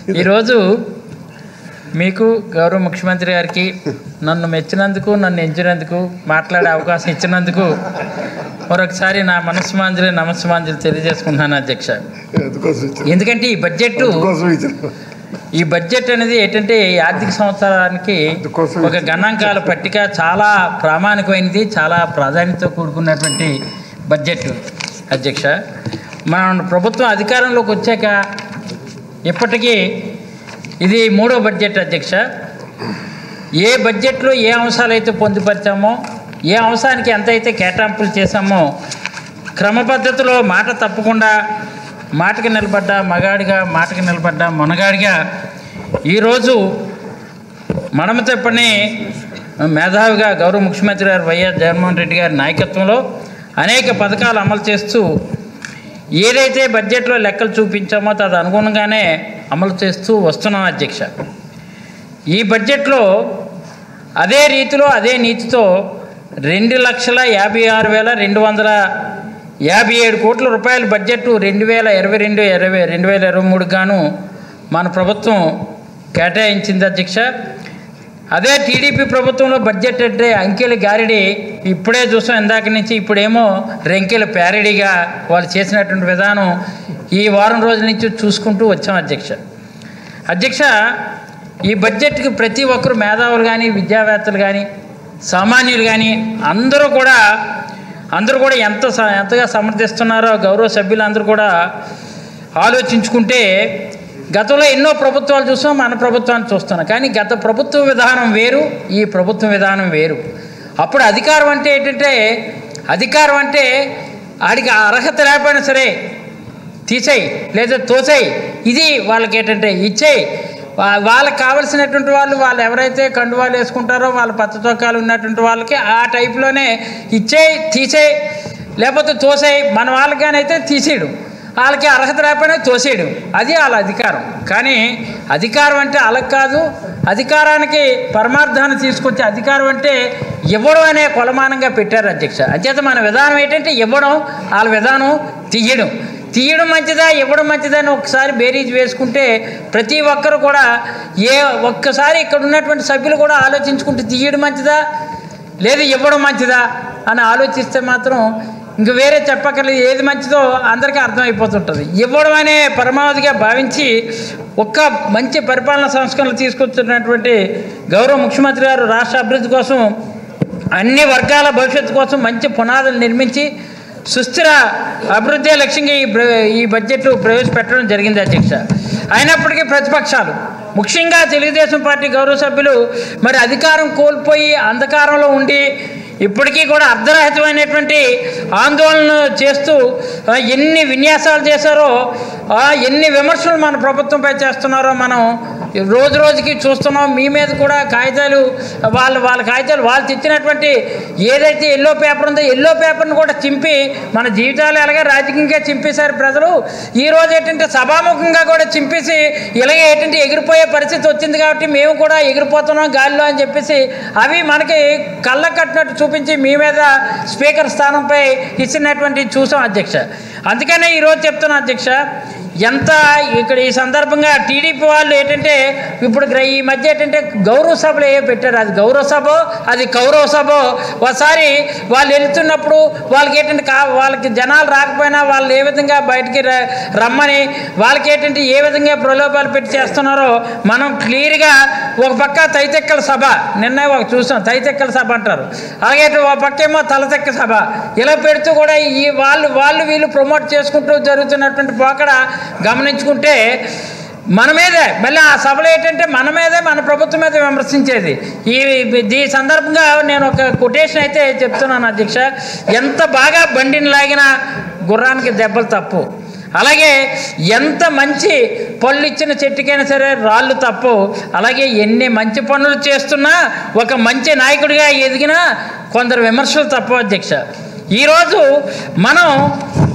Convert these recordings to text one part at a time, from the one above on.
ఈరోజు మీకు గౌరవ ముఖ్యమంత్రి గారికి నన్ను మెచ్చినందుకు నన్ను ఎంచినందుకు మాట్లాడే అవకాశం ఇచ్చినందుకు మరొకసారి నా మనస్సుమాంజలి నమస్సుమాంజలి తెలియజేసుకుంటున్నాను అధ్యక్ష ఎందుకోసం ఇచ్చారు ఎందుకంటే ఈ బడ్జెట్ ఎందుకోసం ఇచ్చారు ఈ బడ్జెట్ అనేది ఏంటంటే ఈ ఆర్థిక సంవత్సరానికి అందుకోసం ఒక గణాంకాల పట్టిక చాలా ప్రామాణికమైనది చాలా ప్రాధాన్యతతో కూడుకున్నటువంటి బడ్జెట్ అధ్యక్ష మన ప్రభుత్వం అధికారంలోకి వచ్చాక ఇప్పటికీ ఇది మూడో బడ్జెట్ అధ్యక్ష ఏ బడ్జెట్లో ఏ అంశాలు అయితే పొందుపరిచామో ఏ అంశానికి ఎంత అయితే కేటాయింపులు చేశామో క్రమ పద్ధతిలో మాట తప్పకుండా మాటకి నిలబడ్డ మగాడిగా మాటకి నిలబడ్డ మొనగాడిగా ఈరోజు మనము తెప్పని మేధావిగా గౌరవ ముఖ్యమంత్రి గారు వైఎస్ జగన్మోహన్ రెడ్డి గారి నాయకత్వంలో అనేక పథకాలు అమలు చేస్తూ ఏదైతే బడ్జెట్లో లెక్కలు చూపించామో తదు అనుగుణంగానే అమలు చేస్తూ వస్తున్నాం అధ్యక్ష ఈ బడ్జెట్లో అదే రీతిలో అదే నీతితో రెండు లక్షల యాభై ఆరు వేల రెండు వందల యాభై ఏడు కోట్ల రూపాయల బడ్జెట్ రెండు వేల ఇరవై రెండు ఇరవై రెండు వేల ఇరవై మూడు గాను మన ప్రభుత్వం కేటాయించింది అధ్యక్ష అదే టీడీపీ ప్రభుత్వంలో బడ్జెట్ అంటే అంకెల గారిడి ఇప్పుడే చూసాం ఇందాక నుంచి ఇప్పుడేమో రెంకెల ప్యారడీగా వాళ్ళు చేసినటువంటి విధానం ఈ వారం రోజుల నుంచి చూసుకుంటూ వచ్చాం అధ్యక్ష అధ్యక్ష ఈ బడ్జెట్కి ప్రతి ఒక్కరు మేధావులు కానీ విద్యావేత్తలు కానీ సామాన్యులు కానీ అందరూ కూడా అందరూ కూడా ఎంత స- ఎంతగా సమర్థిస్తున్నారో గౌరవ సభ్యులందరూ కూడా ఆలోచించుకుంటే గతంలో ఎన్నో ప్రభుత్వాలు చూసాం మన ప్రభుత్వాన్ని చూస్తున్నాం కానీ గత ప్రభుత్వ విధానం వేరు ఈ ప్రభుత్వ విధానం వేరు అప్పుడు అధికారం అంటే ఏంటంటే అధికారం అంటే ఆడికి ఆ అర్హత లేకపోయినా సరే తీసేయి లేదా తోసేయి ఇది వాళ్ళకి ఏంటంటే ఇచ్చేయి వా- వాళ్ళకి కావలసినటువంటి వాళ్ళు వాళ్ళు ఎవరైతే కండువాలు వేసుకుంటారో వాళ్ళ పచ్చ చొక్కాలు ఉన్నటువంటి వాళ్ళకి ఆ టైప్లోనే ఇచ్చేయి తీసేయి లేకపోతే తోసేయి మన వాళ్ళకిగానైతే తీసేయడం వాళ్ళకి అర్హత లేకపోయినా తోసేయడం అది వాళ్ళ అధికారం కానీ అధికారం అంటే అలా కాదు అధికారానికి పరమార్థాన్ని తీసుకొచ్చే అధికారం అంటే ఇవ్వడం అనే కొలమానంగా పెట్టారు అధ్యక్ష అంచేత మన విధానం ఏంటంటే ఇవ్వడం వాళ్ళ విధానం తీయడం తీయడం మంచిదా ఇవ్వడం మంచిదా అని ఒకసారి బేరీజ్ వేసుకుంటే ప్రతి ఒక్కరు కూడా ఏ ఒక్కసారి ఇక్కడ ఉన్నటువంటి సభ్యులు కూడా ఆలోచించుకుంటే తీయడం మంచిదా లేదు ఇవ్వడం మంచిదా అని ఆలోచిస్తే మాత్రం ఇంక వేరే చెప్పక్కర్లేదు ఏది మంచిదో అందరికీ అర్థమైపోతుంటుంది ఇవ్వడం అనే పరమావధిగా భావించి ఒక్క మంచి పరిపాలన సంస్కరణలు తీసుకొస్తున్నటువంటి గౌరవ ముఖ్యమంత్రి గారు రాష్ట్ర అభివృద్ధి కోసం అన్ని వర్గాల భవిష్యత్తు కోసం మంచి పునాదులు నిర్మించి సుస్థిర అభివృద్ధి లక్ష్యంగా ఈ ప్ర- ఈ బడ్జెట్ ప్రవేశపెట్టడం జరిగింది అధ్యక్ష అయినప్పటికీ ప్రతిపక్షాలు ముఖ్యంగా తెలుగుదేశం పార్టీ గౌరవ సభ్యులు మరి అధికారం కోల్పోయి అంధకారంలో ఉండి ఇప్పటికీ కూడా అర్ధరహితమైనటువంటి ఆందోళన చేస్తూ ఆ, ఎన్ని విన్యాసాలు చేశారో ఆ, ఎన్ని విమర్శలు మన ప్రభుత్వంపై చేస్తున్నారో మనం రోజు రోజుకి చూస్తున్నాం మీ మీద కూడా కాగితాలు వాళ్ళ వాళ్ళ కాగితాలు వాళ్ళు తెచ్చినటువంటి ఏదైతే ఎల్లో పేపర్ ఉందో ఎల్లో పేపర్ని కూడా చింపి మన జీవితాలు ఎలాగే రాజకీయంగా చింపేశారు ప్రజలు ఈ రోజు ఏంటంటే సభాముఖంగా కూడా చింపేసి ఇలాగే ఏంటంటే ఎగిరిపోయే పరిస్థితి వచ్చింది కాబట్టి మేము కూడా ఎగిరిపోతున్నాం గాలిలో అని చెప్పేసి అవి మనకి కళ్ళ కట్టినట్టు చూపించి మీ మీద స్పీకర్ స్థానంపై ఇచ్చినటువంటి చూసాం అధ్యక్ష అందుకనే ఈరోజు చెప్తున్నా అధ్యక్ష ఎంత ఇక్కడ ఈ సందర్భంగా టీడీపీ వాళ్ళు ఏంటంటే ఇప్పుడు గ్ర- ఈ మధ్య ఏంటంటే గౌరవ సభలు ఏ పెట్టారు అది గౌరవ సభ అది కౌరవ సభ ఒకసారి వాళ్ళు వెళ్తున్నప్పుడు వాళ్ళకి ఏంటంటే కా వాళ్ళకి జనాలు రాకపోయినా వాళ్ళు ఏ విధంగా బయటికి ర- రమ్మని వాళ్ళకి ఏంటంటే ఏ విధంగా ప్రలోభాలు పెట్టి చేస్తున్నారో మనం క్లియర్గా ఒక పక్క తైతెక్కల సభ నిన్న ఒక చూసాం తైతెక్కల సభ అంటారు అలాగే ఇటు ఒక పక్క ఏమో తలతెక్క సభ ఇలా పెడుతూ కూడా ఈ వాళ్ళు వాళ్ళు వీళ్ళు ప్రమోట్ చేసుకుంటూ జరుగుతున్నటువంటి పోకడ గమనించుకుంటే మన మీదే మళ్ళీ ఆ సభలో ఏంటంటే మన మీదే మన ప్రభుత్వం మీద విమర్శించేది ఈ ఈ సందర్భంగా నేను ఒక కొటేషన్ అయితే చెప్తున్నాను అధ్యక్ష ఎంత బాగా బండిని లాగినా గుర్రానికి దెబ్బలు తప్పు అలాగే ఎంత మంచి పళ్ళు ఇచ్చిన చెట్టుకైనా సరే రాళ్ళు తప్పు అలాగే ఎన్ని మంచి పనులు చేస్తున్నా ఒక మంచి నాయకుడిగా ఎదిగినా కొందరు విమర్శలు తప్పు అధ్యక్ష ఈరోజు మనం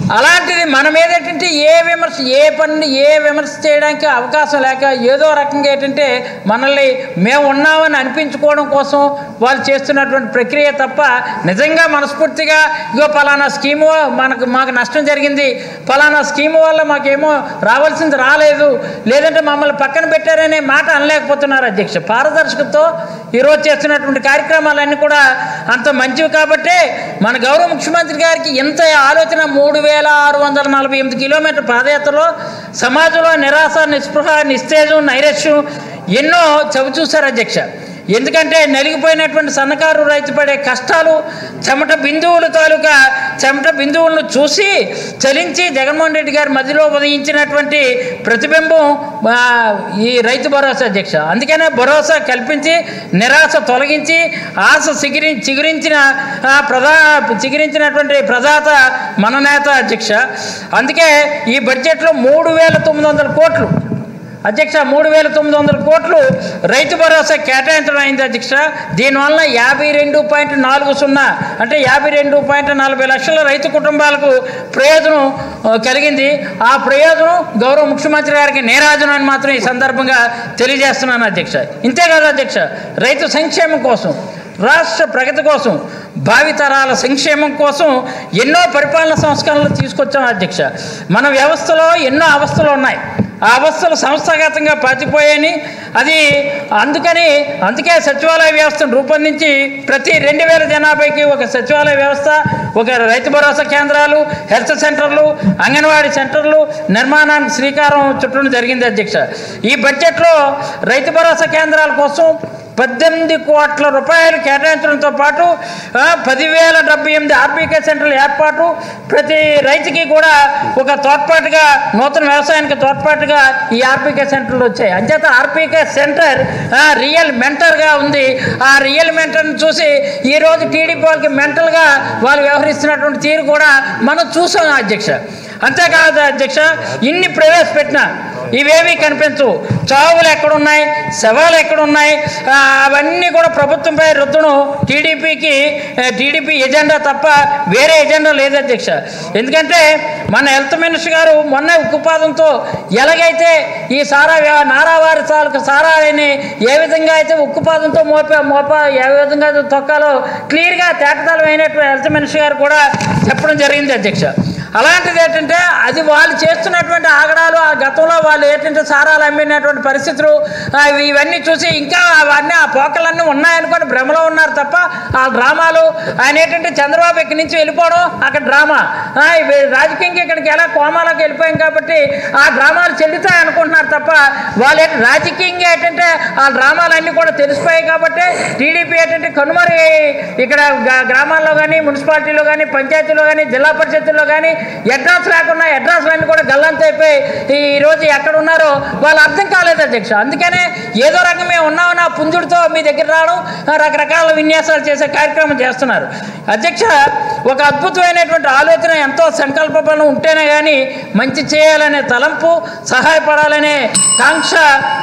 అలాంటిది మనం ఏదేంటంటే ఏ విమర్శ ఏ పని ఏ విమర్శ చేయడానికి అవకాశం లేక ఏదో రకంగా ఏంటంటే మనల్ని మేము ఉన్నామని అనిపించుకోవడం కోసం వాళ్ళు చేస్తున్నటువంటి ప్రక్రియ తప్ప నిజంగా మనస్ఫూర్తిగా ఇగో పలానా స్కీము మనకు మాకు నష్టం జరిగింది పలానా స్కీము వల్ల మాకేమో రావాల్సింది రాలేదు లేదంటే మమ్మల్ని పక్కన పెట్టారనే మాట అనలేకపోతున్నారు అధ్యక్ష పారదర్శకతో ఈరోజు చేస్తున్నటువంటి కార్యక్రమాలన్నీ కూడా అంత మంచివి కాబట్టే మన గౌరవ ముఖ్యమంత్రి గారికి ఎంత ఆలోచన మూడు వేల ఆరు వందల నలభై ఎనిమిది కిలోమీటర్ పాదయాత్రలో సమాజంలో నిరాశ నిస్పృహ నిస్తేజం నైరస్యం ఎన్నో చవి చూశారు అధ్యక్ష ఎందుకంటే నలిగిపోయినటువంటి సన్నకారు రైతు పడే కష్టాలు చెమట బిందువుల తాలూకా చెమట బిందువులను చూసి చలించి జగన్మోహన్ రెడ్డి గారి మధ్యలో ఉదయించినటువంటి ప్రతిబింబం ఆ, ఈ రైతు భరోసా అధ్యక్ష అందుకనే భరోసా కల్పించి నిరాశ తొలగించి ఆశ చిగిరి చిగురించిన ఆ, ప్రధా చిగురించినటువంటి ప్రదాత మన నేత అధ్యక్ష అందుకే ఈ బడ్జెట్లో మూడు వేల తొమ్మిది వందల కోట్లు అధ్యక్ష మూడు వేల తొమ్మిది వందల కోట్లు రైతు భరోసా కేటాయించడం అయింది అధ్యక్ష దీనివల్ల యాభై రెండు పాయింట్ నాలుగు సున్నా అంటే యాభై రెండు పాయింట్ నలభై లక్షల రైతు కుటుంబాలకు ప్రయోజనం ఆ, కలిగింది ఆ ప్రయోజనం గౌరవ ముఖ్యమంత్రి గారికి నేరాజనం అని మాత్రం ఈ సందర్భంగా తెలియజేస్తున్నాను అధ్యక్ష ఇంతే కాదు అధ్యక్ష రైతు సంక్షేమం కోసం రాష్ట్ర ప్రగతి కోసం భావితరాల సంక్షేమం కోసం ఎన్నో పరిపాలన సంస్కరణలు తీసుకొచ్చాం అధ్యక్ష మన వ్యవస్థలో ఎన్నో అవస్థలు ఉన్నాయి ఆ అవస్థలు సంస్థాగతంగా పాతిపోయాయని అది అందుకని అందుకే సచివాలయ వ్యవస్థను రూపొందించి ప్రతి రెండు వేల జనాభాకి ఒక సచివాలయ వ్యవస్థ ఒక రైతు భరోసా కేంద్రాలు హెల్త్ సెంటర్లు అంగన్వాడీ సెంటర్లు నిర్మాణానికి శ్రీకారం చుట్టడం జరిగింది అధ్యక్ష ఈ బడ్జెట్లో రైతు భరోసా కేంద్రాల కోసం పద్దెనిమిది కోట్ల రూపాయలు కేటాయించడంతో పాటు ఆ, పదివేల డెబ్బై ఎనిమిది ఆర్బీకే సెంటర్ల ఏర్పాటు ప్రతి రైతుకి కూడా ఒక తోడ్పాటుగా నూతన వ్యవసాయానికి తోడ్పాటుగా ఈ ఆర్బీకే సెంటర్లు వచ్చాయి అంచేత ఆర్బీకే సెంటర్ ఆ, రియల్ మెంటర్గా ఉంది ఆ రియల్ మెంటర్ని చూసి ఈరోజు టీడీపీ వాళ్ళకి మెంటల్గా వాళ్ళు వ్యవహరిస్తున్నటువంటి తీరు కూడా మనం చూసాం అధ్యక్ష అంతేకాదు అధ్యక్ష ఇన్ని ప్రవేశపెట్టినా ఇవేవి కనిపించవు చావులు ఎక్కడున్నాయి శవాలు ఎక్కడున్నాయి ఆ, అవన్నీ కూడా ప్రభుత్వంపై రుద్దడం టీడీపీకి టీడీపీ ఎజెండా తప్ప వేరే ఎజెండా లేదు అధ్యక్ష ఎందుకంటే మన హెల్త్ మినిస్టర్ గారు మొన్న ఉక్కుపాదంతో ఎలాగైతే ఈ సారా వ్యా- నారావారి తాలూకు సారాని ఏ విధంగా అయితే ఉక్కుపాదంతో మోప మోప ఏ విధంగా అయితే తొక్కాలో క్లియర్గా తేటతలం అయినటువంటి హెల్త్ మినిస్టర్ గారు కూడా చెప్పడం జరిగింది అధ్యక్ష అలాంటిది ఏంటంటే అది వాళ్ళు చేస్తున్నటువంటి ఆగడాలు ఆ గతంలో వాళ్ళు ఏంటంటే సారాలు అమ్మినటువంటి పరిస్థితులు ఆ, ఇవి- ఇవన్నీ చూసి ఇంకా అవన్నీ ఆ పోకలన్నీ ఉన్నాయనుకొని భ్రమలో ఉన్నారు తప్ప ఆ డ్రామాలు ఆయన ఏంటంటే చంద్రబాబు ఇక్కడి నుంచి వెళ్ళిపోవడం అక్కడ డ్రామా ఆ, ఇవి రాజకీయంగా ఇక్కడికి ఎలా కోమాలోకి వెళ్ళిపోయాం కాబట్టి ఆ డ్రామాలు చెల్లుతాయి అనుకుంటున్నారు తప్ప వాళ్ళు ఏంటి రాజకీయంగా ఏంటంటే ఆ డ్రామాలన్నీ కూడా తెలిసిపోయాయి కాబట్టి టీడీపీ ఏంటంటే కనుమరి ఇక్కడ గ- గ్రామాల్లో కానీ మున్సిపాలిటీలో కానీ పంచాయతీలో కానీ జిల్లా పరిషత్తుల్లో కానీ అడ్రస్ లేకుండా అడ్రస్లన్నీ కూడా గల్లంతైపోయి ఈ రోజు ఎక్కడ ఉన్నారో వాళ్ళు అర్థం కాలేదు అధ్యక్ష అందుకనే ఏదో రకం మేము ఉన్నామని ఆ పుంజుడితో మీ దగ్గర రావడం ఆ రకరకాల విన్యాసాలు చేసే కార్యక్రమం చేస్తున్నారు అధ్యక్ష ఒక అద్భుతమైనటువంటి ఆలోచన ఎంతో సంకల్ప బలం ఉంటేనే కానీ మంచి చేయాలనే తలంపు సహాయపడాలనే కాంక్ష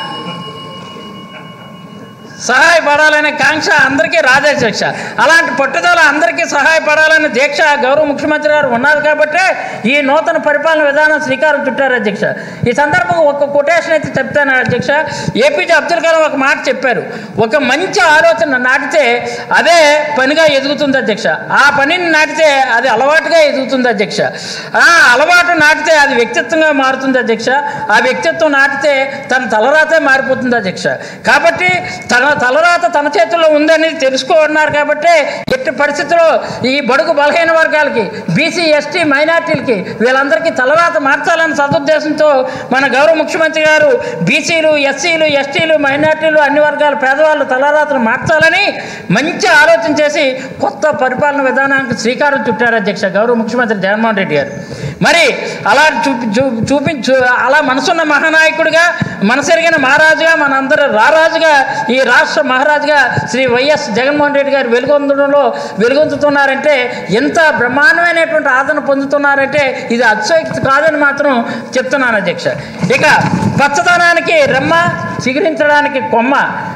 సహాయపడాలనే కాంక్ష అందరికీ రాజాధ్యక్ష అలాంటి పట్టుదల అందరికీ సహాయపడాలనే దీక్ష గౌరవ ముఖ్యమంత్రి గారు ఉన్నారు కాబట్టి ఈ నూతన పరిపాలన విధానం శ్రీకారం చుట్టారు అధ్యక్ష ఈ సందర్భంగా ఒక కొటేషన్ అయితే చెప్తాను అధ్యక్ష ఏపీజే అబ్దుల్ కలాం ఒక మాట చెప్పారు ఒక మంచి ఆలోచన నాటితే అదే పనిగా ఎదుగుతుంది అధ్యక్ష ఆ పనిని నాటితే అది అలవాటుగా ఎదుగుతుంది అధ్యక్ష ఆ అలవాటు నాటితే అది వ్యక్తిత్వంగా మారుతుంది అధ్యక్ష ఆ వ్యక్తిత్వం నాటితే తన తలరాతే మారిపోతుంది అధ్యక్ష కాబట్టి తన తలరాత తన చేతుల్లో ఉందని తెలుసుకున్నారు కాబట్టి ఎట్టి పరిస్థితుల్లో ఈ బడుగు బలహీన వర్గాలకి బీసీ ఎస్టీ మైనార్టీలకి వీళ్ళందరికీ తలరాత మార్చాలని సదుద్దేశంతో మన గౌరవ ముఖ్యమంత్రి గారు బీసీలు ఎస్సీలు ఎస్టీలు మైనార్టీలు అన్ని వర్గాల పేదవాళ్ళు తలరాతను మార్చాలని మంచి ఆలోచన చేసి కొత్త పరిపాలన విధానానికి శ్రీకారం చుట్టారు అధ్యక్ష గౌరవ ముఖ్యమంత్రి జగన్మోహన్ రెడ్డి గారు మరి అలా చూపి చూ చూపించు అలా మనసున్న మహానాయకుడిగా మనసెరిగిన మహారాజుగా మనందరూ రారాజుగా ఈ రాష్ట్ర మహారాజుగా శ్రీ వైఎస్ జగన్మోహన్ రెడ్డి గారు వెలుగొందడంలో వెలుగొందుతున్నారంటే ఎంత బ్రహ్మాండమైనటువంటి ఆదరణ పొందుతున్నారంటే ఇది అతిశయోక్తి కాదని మాత్రం చెప్తున్నాను అధ్యక్ష ఇక పచ్చదనానికి రెమ్మ చిగురించడానికి కొమ్మ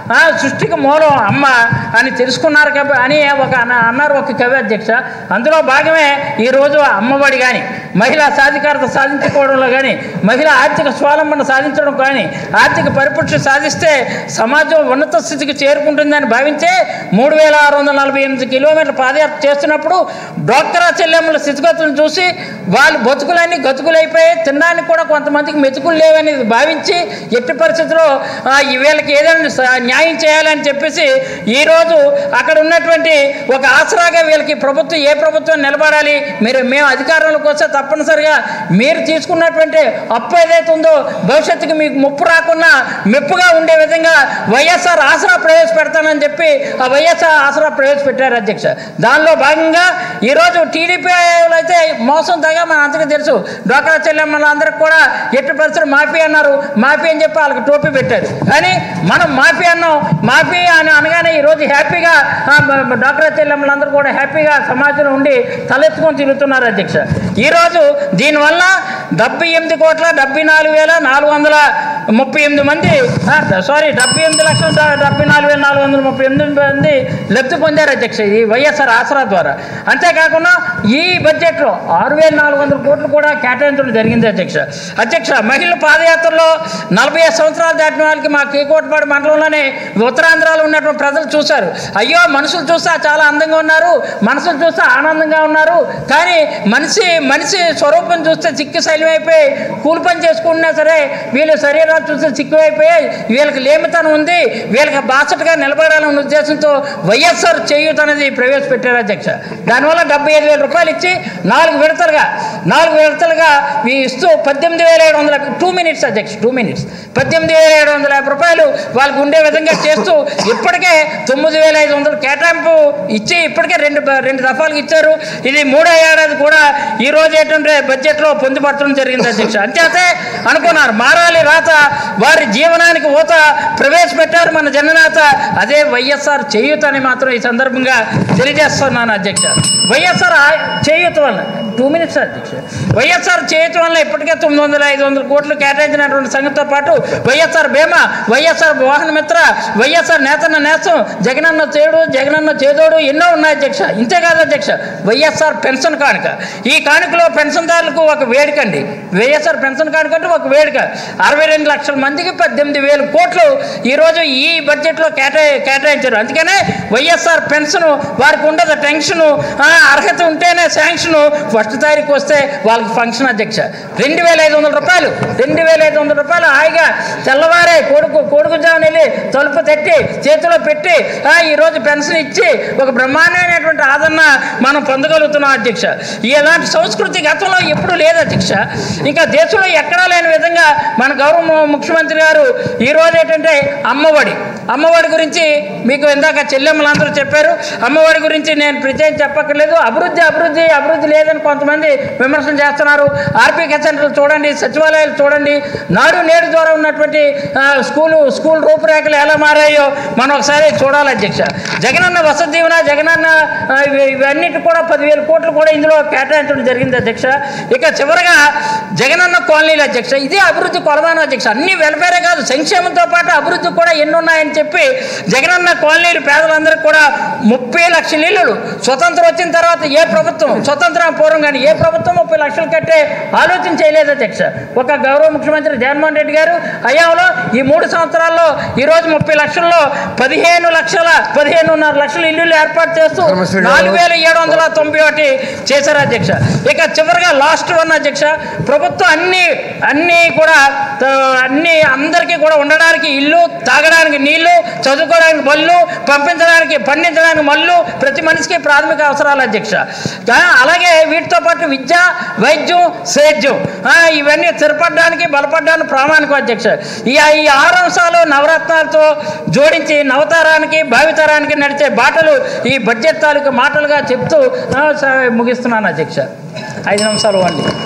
ఆ, సృష్టికి మూలం అమ్మ అని తెలుసుకున్నారు కాబట్టి అని ఒక అన్న- అన్నారు ఒక కవి అధ్యక్ష అందులో భాగమే ఈరోజు అమ్మఒడి కానీ మహిళా సాధికారత సాధించుకోవడంలో కానీ మహిళ ఆర్థిక స్వావలంబన సాధించడం కానీ ఆర్థిక పరిపుష్టి సాధిస్తే సమాజం ఉన్నత స్థితికి చేరుకుంటుందని భావించే మూడు వేల ఆరు వందల నలభై ఎనిమిది కిలోమీటర్ల పాదయాత్ర చేస్తున్నప్పుడు డోక్రా చెల్లెమ్మల స్థితిగతులను చూసి వాళ్ళు బతుకులన్నీ గతుకులైపోయి తినడానికి కూడా కొంతమందికి మెతుకులు లేవని భావించి ఎట్టి పరిస్థితుల్లో ఆ, ఈ వీళ్ళకి ఏదైనా స- న్యాయం చేయాలని చెప్పేసి ఈరోజు అక్కడ ఉన్నటువంటి ఒక ఆసరాగా వీళ్ళకి ప్రభుత్వం ఏ ప్రభుత్వం నిలబడాలి మీరు మేము అధికారంలోకి వస్తే తప్పనిసరిగా మీరు తీసుకున్నటువంటి అప్పు ఏదైతే ఉందో భవిష్యత్తుకి మీకు ముప్పు రాకుండా మెప్పుగా ఉండే విధంగా వైఎస్ఆర్ ఆసరా ప్రవేశపెడతానని చెప్పి ఆ వైఎస్ఆర్ ఆసరా ప్రవేశపెట్టారు అధ్యక్ష దానిలో భాగంగా ఈరోజు టీడీపీ అయితే మోసం తగా మన అందరికీ తెలుసు డోక్రా చెల్లెమ్మల అందరికి కూడా ఎట్టి పరిస్థితులు మాఫీ అన్నారు మాఫీ అని చెప్పి వాళ్ళకి టోపీ పెట్టారు కానీ మనం మాఫీ అన్నాం మాఫీ అని అనగానే ఈరోజు హ్యాపీగా ఆ, బ- బ- డోక్రా చెల్లెమ్మలందరూ కూడా హ్యాపీగా సమాజంలో ఉండి తలెత్తుకొని తిరుగుతున్నారు అధ్యక్ష ఈరోజు దీనివల్ల డెబ్బై ఎనిమిది కోట్ల డెబ్బై నాలుగు వేల నాలుగు వందల ముప్పై ఎనిమిది మంది ఆ, సారీ డెబ్బై ఎనిమిది లక్షల డ- డెబ్బై నాలుగు వేల నాలుగు వందల ముప్పై ఎనిమిది మంది లబ్ధి పొందారు అధ్యక్ష ఇది వైఎస్ఆర్ ఆసరా ద్వారా అంతేకాకుండా ఈ బడ్జెట్లో ఆరు వేల నాలుగు వందల కోట్లు కూడా కేటాయించడం జరిగింది అధ్యక్ష అధ్యక్ష మహిళల పాదయాత్రలో నలభై ఐదు సంవత్సరాలు దాటిన వాళ్ళకి మా కేకోటపాడు మండలంలోనే ఉత్తరాంధ్రలో ఉన్నటువంటి ప్రజలు చూశారు అయ్యో మనుషులు చూస్తే చాలా అందంగా ఉన్నారు మనసులు చూస్తే ఆనందంగా ఉన్నారు కానీ మనిషి మనిషి స్వరూపం చూస్తే చిక్కి శైలమైపోయి కూలి పని చేసుకుంటున్నా సరే వీళ్ళ శరీరాలు చూస్తే చిక్కువైపోయాయి వీళ్ళకి లేమితనం ఉంది వీళ్ళకి బాసటగా నిలబడాలనే ఉద్దేశంతో వైఎస్ఆర్ చేయూత అనేది ప్రవేశపెట్టారు అధ్యక్ష దానివల్ల డెబ్బై ఐదు వేల రూపాయలు ఇచ్చి నాలుగు విడతలుగా నాలుగు విడతలుగా ఈ ఇస్తూ పద్దెనిమిది వేల ఏడు వందల టూ మినిట్స్ అధ్యక్ష టూ మినిట్స్ పద్దెనిమిది వేల ఏడు వందల యాభై రూపాయలు వాళ్ళకు ఉండే విధంగా చేస్తూ ఇప్పటికే తొమ్మిది వేల ఐదు వందలు కేటాయింపు ఇచ్చి ఇప్పటికే రెండు రెండు దఫాలకు ఇచ్చారు ఇది మూడో ఏడాది కూడా ఈ రోజు ఏంటంటే బడ్జెట్లో పొందుపరచడం జరిగింది అధ్యక్ష అంచేతే అనుకున్నారు మారాలి రాత వారి జీవనానికి ఊత ప్రవేశపెట్టారు మన జననేత అదే వైఎస్ఆర్ చేయూత అని మాత్రం ఈ సందర్భంగా తెలియజేస్తున్నాను అధ్యక్ష వైఎస్ఆర్ ఆ- చేయూత వల్ల టూ మినిట్స్ అధ్యక్ష వైఎస్ఆర్ చేయూత వల్ల ఇప్పటికే తొమ్మిది వందల ఐదు వందల కోట్లు కేటాయించినటువంటి సంగతితో పాటు వైఎస్ఆర్ బీమా వైఎస్ఆర్ వాహన మిత్ర వైఎస్ఆర్ నేతన్న నేస్తం జగనన్న చేడు జగనన్న చేదోడు ఎన్నో ఉన్నాయి అధ్యక్ష ఇంతే కాదు అధ్యక్ష వైఎస్ఆర్ పెన్షన్ కానుక ఈ కానుకలో పెన్షన్దారులకు ఒక వేడుక అండి వైఎస్ఆర్ పెన్షన్ కానుక అంటే ఒక వేడుక అరవై రెండు లక్షల మందికి పద్దెనిమిది వేల కోట్లు ఈరోజు ఈ బడ్జెట్లో కేటా కేటాయించారు అందుకనే వైఎస్ఆర్ పెన్షన్ వారికి ఉండదు టెన్షను ఆ, అర్హత ఉంటేనే శాంక్షను ఫస్ట్ తారీఖు వస్తే వాళ్ళకి ఫంక్షన్ అధ్యక్ష రెండు వేల ఐదు వందల రూపాయలు రెండు వేల ఐదు వందల రూపాయలు హాయిగా తెల్లవారే కొడుకు కొడుకు జామున వెళ్ళి తలుపు తట్టి చేతిలో పెట్టి ఆ, ఈరోజు పెన్షన్ ఇచ్చి ఒక బ్రహ్మాండమైనటువంటి ఆదరణ మనం పొందగలుగుతున్నాం అధ్యక్ష ఇలాంటి సంస్కృతి గతంలో ఎప్పుడూ లేదు అధ్యక్ష ఇంకా దేశంలో ఎక్కడా లేని విధంగా మన గౌరవ ము- ముఖ్యమంత్రి గారు ఈరోజు ఏంటంటే అమ్మఒడి అమ్మఒడి గురించి మీకు ఇందాక చెల్లెమ్మలందరూ చెప్పారు అమ్మఒడి గురించి నేను ప్రత్యేകം చెప్పక్కర్లేదు అభివృద్ధి అభివృద్ధి అభివృద్ధి లేదని కొంతమంది విమర్శలు చేస్తున్నారు ఆర్పీకే సెంటర్లు చూడండి సచివాలయాలు చూడండి నాడు నేడు ద్వారా ఉన్నటువంటి ఆ, స్కూలు స్కూల్ రూపురేఖలు ఎలా మారాయో మనం ఒకసారి చూడాలి అధ్యక్ష జగనన్న వసతి దీవెన జగనన్న ఆ, ఇవి- ఇవన్నిటి కూడా పదివేల కోట్లు కూడా ఇందులో కేటాయించడం జరిగింది అధ్యక్ష ఇక చివరగా జగనన్న కాలనీలు అధ్యక్ష ఇదే అభివృద్ధి కొలమానం అధ్యక్ష అన్ని వెల్ఫేరే కాదు సంక్షేమంతో పాటు అభివృద్ధి కూడా ఎన్ని ఉన్నాయని చెప్పి జగనన్న కాలనీలు పేదలందరికీ కూడా ముప్పై లక్షల ఇల్లులు స్వతంత్రం వచ్చిన తర్వాత ఏ ప్రభుత్వం స్వతంత్రం పూర్వం కానీ ఏ ప్రభుత్వం ముప్పై లక్షలు కట్టే ఆలోచన చేయలేదు అధ్యక్ష ఒక గౌరవ ముఖ్యమంత్రి జగన్మోహన్ రెడ్డి గారు హయాంలో ఈ మూడు సంవత్సరాల్లో ఈరోజు ముప్పై లక్షల్లో పదిహేను లక్షల పదిహేనున్నర లక్షల ఇల్లులు ఏర్పాటు చేస్తూ ధర్మశ్రీ గారు. నాలుగు వేల ఏడు వందల తొంభై ఒకటి చేశారు అధ్యక్ష ఇక చివరిగా లాస్ట్ వన్ అధ్యక్ష ప్రభుత్వం అన్ని అన్ని కూడా త- అన్ని అందరికీ కూడా ఉండడానికి ఇల్లు తాగడానికి నీళ్లు చదువుకోవడానికి బళ్ళు పంపించడానికి పండించడానికి మళ్ళు ప్రతి మనిషికి ప్రాథమిక అవసరాలు అధ్యక్ష ఆ, అలాగే వీటితో పాటు విద్య వైద్యం సేద్యం ఆ, ఇవన్నీ స్థిరపడడానికి బలపడడానికి ప్రామాణికం అధ్యక్ష ఈ ఈ ఆరు అంశాలు నవరత్నాలతో జోడించి నవతరానికి భావితరానికి నడిచే బాటలు ఈ బడ్జెట్ తాలూకు మాటలుగా చెప్తూ ఆ, స- ముగిస్తున్నాను అధ్యక్ష ఐదు నిమిషాలు వండి